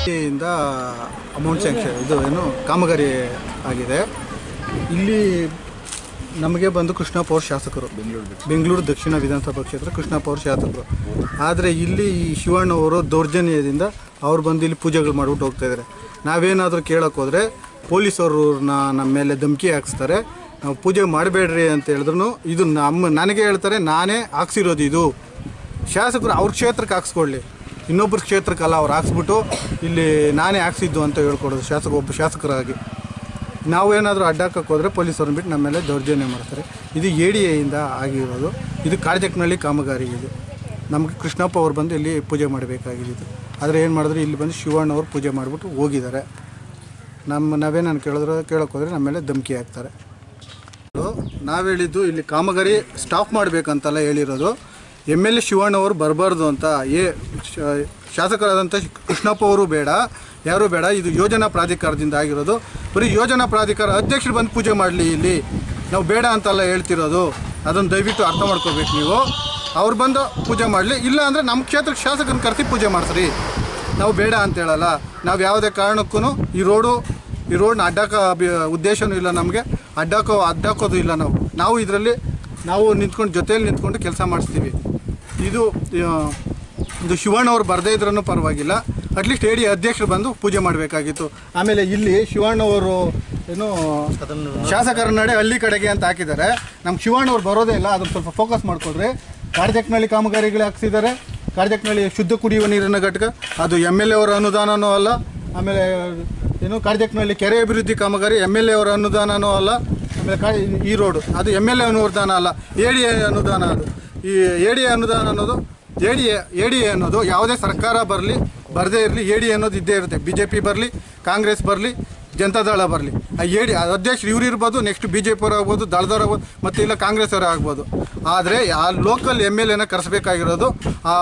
ಇಂದ amount sanction ಇದು ಏನು ಕಾಮಗಾರಿ ಆಗಿದೆ ಇಲ್ಲಿ ನಮಗೆ ಬಂದು ಕೃಷ್ಣಪ್ಪ ಅವ್ರ ಶಾಸಕರು ಬೆಂಗಳೂರು ದಕ್ಷಿಣ ವಿಧಾನಸಭಾ ಕ್ಷೇತ್ರ ಕೃಷ್ಣಪ್ಪ ಅವ್ರ ಶಾಸಕರು ಆದರೆ ಇಲ್ಲಿ ಈ ಶಿವಣ್ಣವರು ದೌರ್ಜನ್ಯದಿಂದ ಅವ್ರು ಬಂದು ಇಲ್ಲಿ ಪೂಜೆಗಳು ಮಾಡ್ಬಿಟ್ಟು ಹೋಗ್ತಾ ಇದ್ದಾರೆ ನಾವೇನಾದರೂ ಕೇಳೋಕೆ ಹೋದರೆ ಪೊಲೀಸವ್ರನ್ನ ನಮ್ಮ ಮೇಲೆ ಧಮಕಿ ಹಾಕ್ಸ್ತಾರೆ ನಾವು ಪೂಜೆ ಮಾಡಬೇಡ್ರಿ ಅಂತ ಹೇಳಿದ್ರು ಇದು ನಮ್ಮ ನನಗೆ ಹೇಳ್ತಾರೆ ನಾನೇ ಹಾಕ್ಸಿರೋದು ಇದು ಶಾಸಕರು ಅವ್ರ ಕ್ಷೇತ್ರಕ್ಕೆ ಹಾಕ್ಸ್ಕೊಳ್ಳಿ ಇನ್ನೊಬ್ಬರ ಕ್ಷೇತ್ರಕ್ಕಲ್ಲ ಅವ್ರು ಹಾಕ್ಸ್ಬಿಟ್ಟು ಇಲ್ಲಿ ನಾನೇ ಹಾಕ್ಸಿದ್ದು ಅಂತ ಹೇಳ್ಕೊಡೋದು ಶಾಸಕ ಒಬ್ಬ ಶಾಸಕರಾಗಿ ನಾವು ಏನಾದರೂ ಅಡ್ಡಾಕಕ್ಕೆ ಹೋದರೆ ಪೊಲೀಸರನ್ನ ಬಿಟ್ಟು ನಮ್ಮ ಮೇಲೆ ದೌರ್ಜನ್ಯ ಮಾಡ್ತಾರೆ ಇದು ಎ ಡಿ ಎಯಿಂದ ಆಗಿರೋದು ಇದು ಕಾರ್ಜಕ್ನಳ್ಳಿ ಕಾಮಗಾರಿ ಇದು ನಮಗೆ ಕೃಷ್ಣಪ್ಪ ಅವ್ರು ಬಂದು ಇಲ್ಲಿ ಪೂಜೆ ಮಾಡಬೇಕಾಗಿದ್ದು ಆದರೆ ಏನು ಮಾಡಿದ್ರು ಇಲ್ಲಿ ಬಂದು ಶಿವಣ್ಣವ್ರು ಪೂಜೆ ಮಾಡಿಬಿಟ್ಟು ಹೋಗಿದ್ದಾರೆ ನಮ್ಮ ನಾವೇ ನಾನು ಕೇಳಿದ್ರೆ ಕೇಳೋಕೆ ಹೋದರೆ ನಮ್ಮ ಮೇಲೆ ಧಮಕಿ ಹಾಕ್ತಾರೆ ನಾವು ಹೇಳಿದ್ದು ಇಲ್ಲಿ ಕಾಮಗಾರಿ ಸ್ಟಾಪ್ ಮಾಡಬೇಕಂತೆಲ್ಲ ಹೇಳಿರೋದು ಎಮ್ ಎಲ್ ಎ ಶಿವಣ್ಣವರು ಬರಬಾರ್ದು ಅಂತ ಏ ಶ- ಶಾಸಕರಾದಂಥ ಕೃಷ್ಣಪ್ಪ ಅವರು ಬೇಡ ಯಾರೂ ಬೇಡ ಇದು ಯೋಜನಾ ಪ್ರಾಧಿಕಾರದಿಂದ ಆಗಿರೋದು ಬರೀ ಯೋಜನಾ ಪ್ರಾಧಿಕಾರ ಅಧ್ಯಕ್ಷರು ಬಂದು ಪೂಜೆ ಮಾಡಲಿ ಇಲ್ಲಿ ನಾವು ಬೇಡ ಅಂತೆಲ್ಲ ಹೇಳ್ತಿರೋದು ಅದನ್ನು ದಯವಿಟ್ಟು ಅರ್ಥ ಮಾಡ್ಕೋಬೇಕು ನೀವು ಅವ್ರು ಬಂದು ಪೂಜೆ ಮಾಡಲಿ ಇಲ್ಲ ಅಂದರೆ ನಮ್ಮ ಕ್ಷೇತ್ರಕ್ಕೆ ಶಾಸಕರನ್ನ ಕರೆಸಿ ಪೂಜೆ ಮಾಡಿಸ್ರಿ ನಾವು ಬೇಡ ಅಂತ ಹೇಳಲ್ಲ ನಾವು ಯಾವುದೇ ಕಾರಣಕ್ಕೂ ಈ ರೋಡು ಈ ರೋಡ್ನ ಅಡ್ಡಾಕ ಅಭಿ ಉದ್ದೇಶನೂ ಇಲ್ಲ ನಮಗೆ ಅಡ್ಡಾಕೋ ಅಡ್ಡಾಕೋದು ಇಲ್ಲ ನಾವು ನಾವು ಇದರಲ್ಲಿ ನಾವು ನಿಂತ್ಕೊಂಡು ಜೊತೆಯಲ್ಲಿ ನಿಂತ್ಕೊಂಡು ಕೆಲಸ ಮಾಡಿಸ್ತೀವಿ ಇದು ಆ, ಇದು ಶಿವಣ್ಣವ್ರು ಬರದೇ ಇದ್ರೂ ಪರವಾಗಿಲ್ಲ ಅಟ್ಲೀಸ್ಟ್ ಹೇಳಿ ಅಧ್ಯಕ್ಷರು ಬಂದು ಪೂಜೆ ಮಾಡಬೇಕಾಗಿತ್ತು ಆಮೇಲೆ ಇಲ್ಲಿ ಶಿವಣ್ಣವರು ಏನು ಶಾಸಕರ ನಡೆ ಹಳ್ಳಿ ಕಡೆಗೆ ಅಂತ ಹಾಕಿದ್ದಾರೆ ನಮ್ಮ ಶಿವಣ್ಣವ್ರು ಬರೋದೇ ಇಲ್ಲ ಅದನ್ನು ಸ್ವಲ್ಪ ಫೋಕಸ್ ಮಾಡ್ಕೊಡ್ರಿ ಕಾರ್ಜಕ್ನಳ್ಳಿ ಕಾಮಗಾರಿಗಳು ಹಾಕ್ಸಿದ್ದಾರೆ ಕಾರ್ಜಕ್ನಳ್ಳಿ ಶುದ್ಧ ಕುಡಿಯುವ ನೀರಿನ ಘಟಕ ಅದು ಎಮ್ ಎಲ್ ಎ ಅವರ ಅನುದಾನನೂ ಅಲ್ಲ ಆಮೇಲೆ ಏನು ಕಾರ್ಜಕ್ನಳ್ಳಿ ಕೆರೆ ಅಭಿವೃದ್ಧಿ ಕಾಮಗಾರಿ ಎಮ್ ಎಲ್ ಎ ಅವರ ಅನುದಾನನೂ ಅಲ್ಲ ಆಮೇಲೆ ಕಾ ಈ ರೋಡು ಅದು ಎಮ್ ಎಲ್ ಎ ಅನುದಾನ ಅಲ್ಲ ಎ ಡಿ ಎ ಅನುದಾನ ಅದು ಈ ಎ ಡಿ ಎ ಅನುದಾನ ಅನ್ನೋದು A D A A D A ಅನ್ನೋದು ಯಾವುದೇ ಸರ್ಕಾರ ಬರಲಿ ಬರದೇ ಇರಲಿ ಎ ಡಿ ಎ ಅನ್ನೋದು ಇದ್ದೇ ಇರುತ್ತೆ ಬಿ ಜೆ ಪಿ ಬರಲಿ ಕಾಂಗ್ರೆಸ್ ಬರಲಿ ಜನತಾದಳ ಬರಲಿ ಆ ಎ ಡಿ ಅಧ್ಯಕ್ಷರು ಇವ್ರು ಇರ್ಬೋದು ನೆಕ್ಸ್ಟ್ ಬಿ ಜೆ ಪಿ ಅವ್ರು ಆಗ್ಬೋದು ದಳದವ್ರು ಆಗ್ಬೋದು ಮತ್ತು ಇಲ್ಲ ಕಾಂಗ್ರೆಸ್ ಅವರು ಆಗ್ಬೋದು ಆದರೆ ಆ ಲೋಕಲ್ ಎಮ್ ಎಲ್ ಎನ ಕರೆಸ್ಬೇಕಾಗಿರೋದು ಆ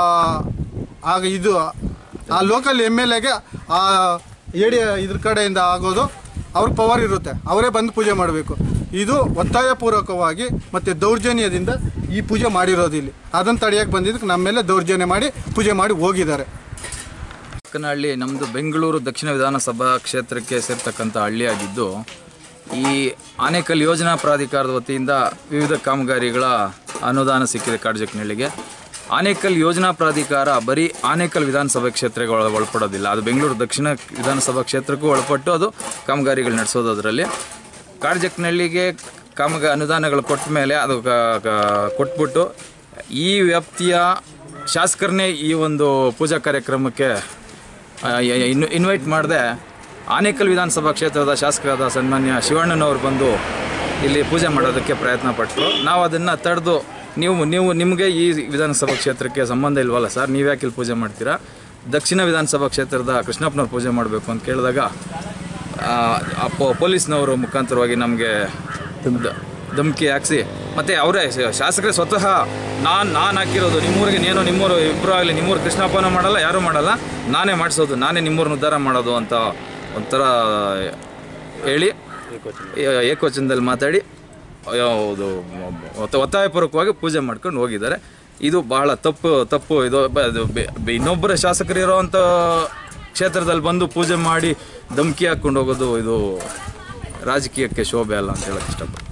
ಆಗ ಇದು ಆ ಲೋಕಲ್ ಎಮ್ ಎಲ್ ಎಗೆ ಆ ಎಡಿ ಇದ್ರ ಕಡೆಯಿಂದ ಆಗೋದು ಅವ್ರ ಪವರ್ ಇರುತ್ತೆ ಅವರೇ ಬಂದು ಪೂಜೆ ಮಾಡಬೇಕು ಇದು ಒತ್ತಾಯಪೂರ್ವಕವಾಗಿ ಮತ್ತು ದೌರ್ಜನ್ಯದಿಂದ ಈ ಪೂಜೆ ಮಾಡಿರೋದು ಇಲ್ಲಿ ಅದನ್ನು ತಡೆಯಕ್ಕೆ ಬಂದಿದ್ದಕ್ಕೆ ನಮ್ಮ ಮೇಲೆ ದೌರ್ಜನ್ಯ ಮಾಡಿ ಪೂಜೆ ಮಾಡಿ ಹೋಗಿದ್ದಾರೆ ಹಕ್ಕನಹಳ್ಳಿ ನಮ್ಮದು ಬೆಂಗಳೂರು ದಕ್ಷಿಣ ವಿಧಾನಸಭಾ ಕ್ಷೇತ್ರಕ್ಕೆ ಸೇರ್ತಕ್ಕಂಥ ಹಳ್ಳಿಯಾಗಿದ್ದು ಈ ಆನೇಕಲ್ ಯೋಜನಾ ಪ್ರಾಧಿಕಾರದ ವತಿಯಿಂದ ವಿವಿಧ ಕಾಮಗಾರಿಗಳ ಅನುದಾನ ಸಿಕ್ಕಿದೆ ಕಾಡ್ಜಕ್ನಹಳ್ಳಿಗೆ ಆನೇಕಲ್ ಯೋಜನಾ ಪ್ರಾಧಿಕಾರ ಬರೀ ಆನೇಕಲ್ ವಿಧಾನಸಭಾ ಕ್ಷೇತ್ರಕ್ಕೆ ಒಳ- ಒಳಪಡೋದಿಲ್ಲ ಅದು ಬೆಂಗಳೂರು ದಕ್ಷಿಣ ವಿಧಾನಸಭಾ ಕ್ಷೇತ್ರಕ್ಕೂ ಒಳಪಟ್ಟು ಅದು ಕಾಮಗಾರಿಗಳು ನಡೆಸೋದು ಅದರಲ್ಲಿ ಕಾಡ್ಜಕ್ನಹಳ್ಳಿಗೆ ಕಾಮಗ ಅನುದಾನಗಳು ಕೊಟ್ಟ ಮೇಲೆ ಅದು ಕ- ಕ- ಕೊಟ್ಬಿಟ್ಟು ಈ ವ್ಯಾಪ್ತಿಯ ಶಾಸಕರನ್ನೇ ಈ ಒಂದು ಪೂಜಾ ಕಾರ್ಯಕ್ರಮಕ್ಕೆ ಆ, ಯ- ಇನ್ ಇನ್ವೈಟ್ ಮಾಡದೆ ಆನೇಕಲ್ ವಿಧಾನಸಭಾ ಕ್ಷೇತ್ರದ ಶಾಸಕರಾದ ಸನ್ಮಾನ್ಯ ಶಿವಣ್ಣನವರು ಬಂದು ಇಲ್ಲಿ ಪೂಜೆ ಮಾಡೋದಕ್ಕೆ ಪ್ರಯತ್ನ ಪಟ್ಟರು ನಾವು ಅದನ್ನು ತಡೆದು ನೀವು ನೀವು ನಿಮಗೆ ಈ ವಿಧಾನಸಭಾ ಕ್ಷೇತ್ರಕ್ಕೆ ಸಂಬಂಧ ಇಲ್ವಲ್ಲ ಸರ್ ನೀವು ಯಾಕೆ ಇಲ್ಲಿ ಪೂಜೆ ಮಾಡ್ತೀರಾ ದಕ್ಷಿಣ ವಿಧಾನಸಭಾ ಕ್ಷೇತ್ರದ ಕೃಷ್ಣಪ್ಪನವ್ರು ಪೂಜೆ ಮಾಡಬೇಕು ಅಂತ ಕೇಳಿದಾಗ ಆ, ಆ ಪೊ- ಪೊಲೀಸ್ನವರು ಮುಖಾಂತರವಾಗಿ ನಮಗೆ ಧಮಕಿ ಹಾಕ್ಸಿ ಮತ್ತು ಅವರೇ ಶಾಸಕರೇ ಸ್ವತಃ ನಾನು ನಾನು ಹಾಕಿರೋದು ನಿಮ್ಮೂರಿಗೆ ನೀನು ನಿಮ್ಮೂರು ಇಬ್ಬರು ಆಗಲಿ ನಿಮ್ಮೂರು ಕೃಷ್ಣಪ್ಪನ ಮಾಡಲ್ಲ ಯಾರೂ ಮಾಡಲ್ಲ ನಾನೇ ಮಾಡಿಸೋದು ನಾನೇ ನಿಮ್ಮೂರನ್ನ ಉದ್ಧಾರ ಮಾಡೋದು ಅಂತ ಒಂಥರ ಹೇಳಿ ಏ- ಏಕವಚನದಲ್ಲಿ ಮಾತಾಡಿ ಯಾವುದು ಒತ್ತ- ಒತ್ತಾಯಪೂರ್ವಕವಾಗಿ ಪೂಜೆ ಮಾಡ್ಕೊಂಡು ಹೋಗಿದ್ದಾರೆ ಇದು ಬಹಳ ತಪ್ಪು ತಪ್ಪು ಇದು ಬ- ಇದು ಬೆ- ಬೆ- ಇನ್ನೊಬ್ಬರ ಶಾಸಕರು ಇರೋವಂಥ ಕ್ಷೇತ್ರದಲ್ಲಿ ಬಂದು ಪೂಜೆ ಮಾಡಿ ಧಮಕಿ ಹಾಕ್ಕೊಂಡು ಹೋಗೋದು ಇದು ರಾಜಕೀಯಕ್ಕೆ ಶೋಭೆ ಅಲ್ಲ ಅಂತ ಹೇಳಕ್ಕೆ ಇಷ್ಟಪಡ್ತೀನಿ